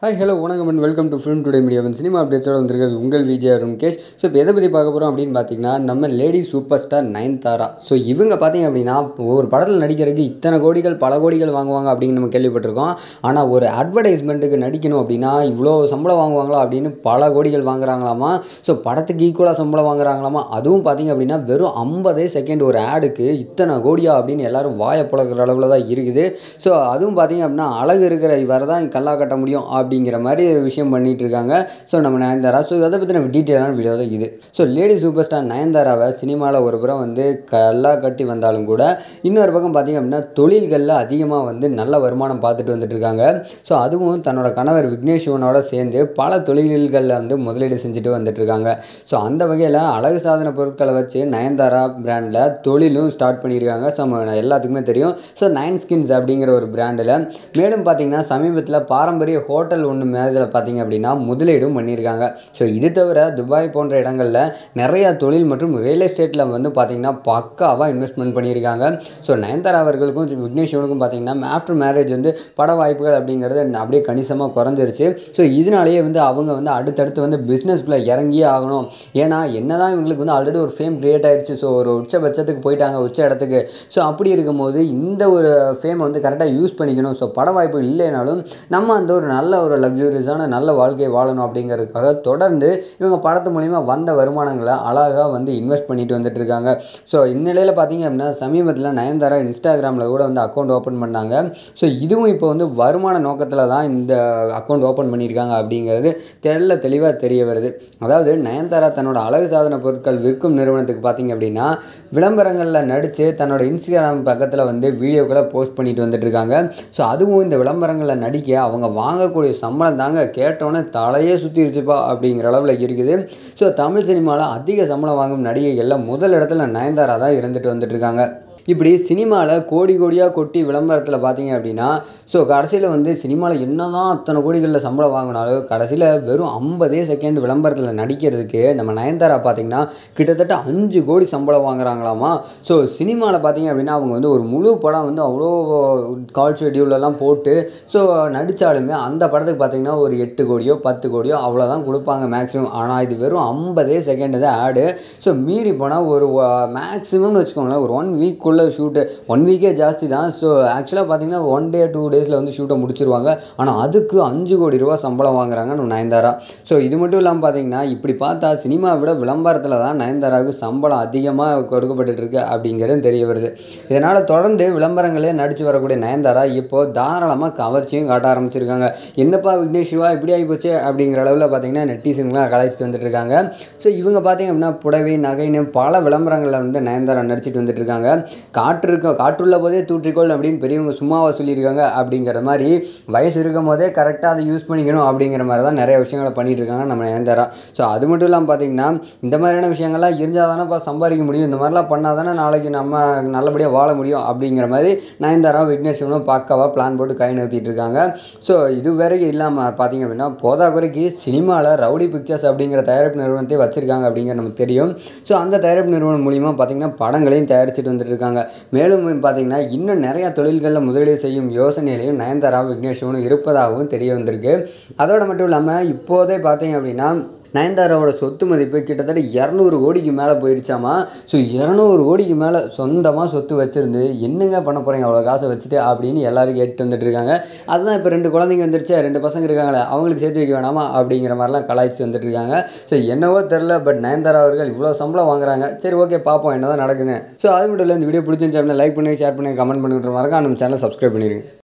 hi hello வணக்கம் and welcome to Film Today Media cinema அப்டேட்ஸோட வந்திருக்கிறது உங்கள் விஜய் அருண் கேஷ் ஸோ இப்போ எதை பற்றி பார்க்க போகிறோம் அப்படின்னு பார்த்தீங்கன்னா நம்ம lady super star Nayanthara so இவங்க பார்த்தீங்க அப்படின்னா ஒரு படத்தில் நடிக்கிறதுக்கு இத்தனை கோடிகள் பல கோடிகள் வாங்குவாங்க அப்படின்னு நம்ம கேள்விப்பட்டிருக்கோம் ஆனால் ஒரு அட்வர்டைஸ்மெண்ட்டுக்கு நடிக்கணும் அப்படின்னா இவ்வளோ சம்பளம் வாங்குவாங்களா அப்படின்னு பல கோடிகள் வாங்குறாங்களாமா ஸோ படத்துக்கு ஈக்குவலாக சம்பளம் வாங்குறாங்களாமா அதுவும் பார்த்தீங்க அப்படின்னா வெறும் ஐம்பதே செகண்ட் ஒரு ஆடுக்கு இத்தனை கோடியா அப்படின்னு எல்லாரும் வாயை புழக்கிற அளவில் தான் இருக்குது ஸோ அதுவும் பார்த்தீங்க அப்படின்னா அழகு இருக்கிற இவரை தான் கல்லா கட்ட முடியும் அப்படிங்கிற மாதிரி விஷயம் பண்ணிட்டு இருக்காங்க ஸோ நம்ம நயன்தாரா ஸோ அதை பற்றின டீட்டெயிலான வீடியோ தான் இது ஸோ லேடி சூப்பர் ஸ்டார் நயன்தாராவை சினிமாவில் ஒரு புறம் வந்து கல்லா கட்டி வந்தாலும் கூட இன்னொரு பக்கம் பார்த்தீங்க அப்படின்னா தொழில்களில் அதிகமாக வந்து நல்ல வருமானம் பார்த்துட்டு வந்துட்டு இருக்காங்க ஸோ அதுவும் தன்னோட கணவர் விக்னேஷ் சிவனோட சேர்ந்து பல தொழில்களில் வந்து முதலீடு செஞ்சுட்டு வந்துட்டு இருக்காங்க ஸோ அந்த வகையில் அழகு சாதன பொருட்களை வச்சு நயன்தாரா பிராண்டில் தொழிலும் ஸ்டார்ட் பண்ணியிருக்காங்க ஸோ நம்ம எல்லாத்துக்குமே தெரியும் ஸோ நயன் ஸ்கின்ஸ் அப்படிங்கிற ஒரு பிராண்டில் மேலும் பார்த்தீங்கன்னா சமீபத்தில் பாரம்பரிய ஹோட்டல் ஒன்று மேதில் பார்த்தீங்க அப்படின்னா முதலீடும் பண்ணியிருக்காங்க ஸோ இது தவிர துபாய் போன்ற இடங்களில் நிறையா தொழில் மற்றும் ரியல் எஸ்டேட்டில் வந்து பார்த்தீங்கன்னா பக்காவாக இன்வெஸ்ட்மெண்ட் பண்ணியிருக்காங்க ஸோ நயன்தாரா அவர்களுக்கும் விக்னேஷ் சிவனுக்கும் பார்த்தீங்கன்னா ஆஃப்டர் மேரேஜ் வந்து பட வாய்ப்புகள் அப்படிங்கிறது அப்படியே கணிசமாக குறைஞ்சிருச்சு ஸோ இதனாலேயே வந்து அவங்க வந்து அடுத்தடுத்து வந்து பிஸ்னஸ்க்குள்ளே இறங்கியே ஆகணும் ஏன்னா என்னதான் இவங்களுக்கு வந்து ஆல்ரெடி ஒரு ஃபேம் கிரியேட் ஆயிடுச்சு ஸோ ஒரு உச்சபட்சத்துக்கு போயிட்டாங்க உச்ச இடத்துக்கு ஸோ அப்படி இருக்கும்போது இந்த ஒரு ஃபேமை வந்து கரெக்டாக யூஸ் பண்ணிக்கணும் ஸோ பட வாய்ப்பு இல்லைனாலும் நம்ம அந்த ஒரு நல்ல ஒரு லக்ஸூரியஸான நல்ல வாழ்க்கையை வாழணும் அப்படிங்கிறதுக்காக தொடர்ந்து இவங்க படத்து மூலிமா வந்த வருமானங்களை அழகாக வந்து இன்வெஸ்ட் பண்ணிட்டு வந்துட்டு இருக்காங்க ஸோ இந்நிலையில் பார்த்தீங்க அப்படின்னா சமீபத்தில் நயன்தாரா இன்ஸ்டாகிராமில் கூட வந்து அக்கௌண்ட் ஓப்பன் பண்ணாங்க ஸோ இதுவும் இப்போ வந்து வருமான நோக்கத்தில் தான் இந்த அக்கௌண்ட் ஓப்பன் பண்ணியிருக்காங்க அப்படிங்கிறது தெள்ள தெளிவாக தெரிய வருது அதாவது நயன்தாரா தன்னோட அழகு சாதன பொருட்கள் விற்கும் நிறுவனத்துக்கு பார்த்தீங்க அப்படின்னா விளம்பரங்களில் நடித்து தன்னோட இன்ஸ்டாகிராம் பக்கத்தில் வந்து வீடியோக்களை போஸ்ட் பண்ணிட்டு வந்துட்டு இருக்காங்க ஸோ அதுவும் இந்த விளம்பரங்களில் நடிக்க அவங்க வாங்கக்கூடிய சம்பளம் தாங்க கேட்டோன்னே தலையே சுற்றிருச்சுப்பா அப்படிங்கிற அளவில் இருக்குது ஸோ தமிழ் சினிமாவில் அதிக சம்பளம் வாங்கும் நடிகைகளில் முதல் இடத்துல நயன்தாரா தான் இருந்துட்டு வந்துட்டு இருக்காங்க இப்படி சினிமாவில் கோடி கோடியாக கொட்டி விளம்பரத்தில் பார்த்தீங்க அப்படின்னா ஸோ கடைசியில் வந்து சினிமாவில் என்ன தான் அத்தனை கோடிகளில் சம்பளம் வாங்கினாலும் கடைசியில் வெறும் ஐம்பதே செகண்ட் விளம்பரத்தில் நடிக்கிறதுக்கு நம்ம நயன்தாரா பார்த்தீங்கன்னா கிட்டத்தட்ட அஞ்சு கோடி சம்பளம் வாங்குறாங்களாமா ஸோ சினிமாவில் பார்த்தீங்க அப்படின்னா அவங்க வந்து ஒரு முழு படம் வந்து அவ்வளோ கால் ஷெடியூலெல்லாம் போட்டு ஸோ நடித்தாலுமே அந்த படத்துக்கு பார்த்தீங்கன்னா ஒரு எட்டு கோடியோ பத்து கோடியோ அவ்வளோதான் கொடுப்பாங்க மேக்ஸிமம் ஆனால் இது வெறும் ஐம்பதே செகண்ட் தான் ஆடு ஸோ மீறி போனால் ஒரு மேக்ஸிமம்னு வச்சுக்கோங்களேன் ஒரு ஒன் வீக்குள்ளே ஷூட்டு ஒன் வீக்கே ஜாஸ்தி தான் ஸோ ஆக்சுவலாக பார்த்தீங்கன்னா ஒன் டே டூ டேஸில் வந்து ஷூட்டை முடிச்சிருவாங்க ஆனால் அதுக்கு அஞ்சு கோடி ரூபா சம்பளம் வாங்குறாங்க நம்ம நயன்தாரா ஸோ இது மட்டும் இல்லாமல் பார்த்தீங்கன்னா இப்படி பார்த்தா சினிமா விட விளம்பரத்தில் தான் நயன்தாராவுக்கு சம்பளம் அதிகமாக கொடுக்கப்பட்டு இருக்கு அப்படிங்கிறது தெரிய வருது இதனால் தொடர்ந்து விளம்பரங்களே நடித்து வரக்கூடிய நயன்தாரா இப்போது தாராளமாக கவர்ச்சியும் காட்ட ஆரம்பிச்சிருக்காங்க என்னப்பா விக்னேஷ் சிவா இப்படி ஆகி போச்சு அப்படிங்கிற அளவில் பார்த்தீங்கன்னா நெட்டிசன்லாம் கலாய்ச்சிட்டு வந்துட்டு இருக்காங்க ஸோ இவங்க பார்த்தீங்க அப்படின்னா புடவை நகைன்னு பல விளம்பரங்களில் வந்து நயன்தாரா நடிச்சிட்டு வந்துட்டு இருக்காங்க காற்று இருக்க காற்றுள்ள போதே தூற்றிக்கொள் அப்படின்னு பெரியவங்க சும்மாவா சொல்லியிருக்காங்க அப்படிங்கிற மாதிரி வயசு இருக்கும் போதே கரெக்டாக அதை யூஸ் பண்ணிக்கணும் அப்படிங்கிற மாதிரி தான் நிறைய விஷயங்களை பண்ணிட்டு இருக்காங்க நம்ம நயன்தாரா ஸோ அது மட்டும் இல்லாமல் பார்த்தீங்கன்னா இந்த மாதிரியான விஷயங்கள்லாம் இருந்தால் தானேப்பா சம்பாதிக்க முடியும் இந்த மாதிரிலாம் பண்ணால் தானே நாளைக்கு நம்ம நல்லபடியாக வாழ முடியும் அப்படிங்கிற மாதிரி நயன்தாரா விக்னேஸ்வரனும் பக்காவாக பிளான் போட்டு கை நிறுத்திட்டு இருக்காங்க ஸோ இது வரைக்கும் இல்லாமல் பார்த்தீங்க அப்படின்னா போதாக்குறைக்கு சினிமாவில் ரவுடி பிக்சர்ஸ் அப்படிங்கிற தயாரிப்பு நிறுவனத்தை வச்சிருக்காங்க அப்படிங்கிற நமக்கு தெரியும் ஸோ அந்த தயாரிப்பு நிறுவனம் மூலிமா பார்த்தீங்கன்னா படங்களையும் தயாரிச்சுட்டு வந்துட்டு இருக்காங்க மேலும் பார்த்தீங்கன்னா இன்னும் நிறையா தொழில்களில் முதலீடு செய்யும் யோசனையிலையும் நயன்தாரா விக்னேஷ்வனும் இருப்பதாகவும் தெரிய வந்திருக்கு அதோட மட்டும் இல்லாமல் இப்போதே பார்த்தீங்க அப்படின்னா நயன்தாராவோட சொத்து மதிப்பு கிட்டத்தட்ட இரநூறு கோடிக்கு மேலே போயிருச்சாமா ஸோ இரநூறு கோடிக்கு மேலே சொந்தமாக சொத்து வச்சுருந்து என்னங்க பண்ண போகிறீங்க அவ்வளோ காசை வச்சுட்டு அப்படின்னு எல்லாரும் கேட்டு வந்துட்டு இருக்காங்க அதுதான் இப்போ ரெண்டு குழந்தைங்க வந்துருச்சு ரெண்டு பசங்க இருக்காங்களே அவங்களுக்கு சேர்த்து வைக்க வேணாமா அப்படிங்கிற மாதிரிலாம் கலாய்ச்சி வந்துட்டு இருக்காங்க ஸோ என்னவோ தெரில பட் நயன்தாரா அவர்கள் இவ்வளோ சம்பளம் வாங்குறாங்க சரி ஓகே பார்ப்போம் என்ன தான் நடக்குதுன்னு ஸோ அது மட்டும் இல்லை இந்த வீடியோ பிடிச்சிருந்துச்சு அப்படின்னா லைக் பண்ணுங்க ஷேர் பண்ணுங்க கமெண்ட் பண்ணிட்டு மறக்காம நம்ம சேனலை சப்ஸ்கிரைப் பண்ணிடுங்க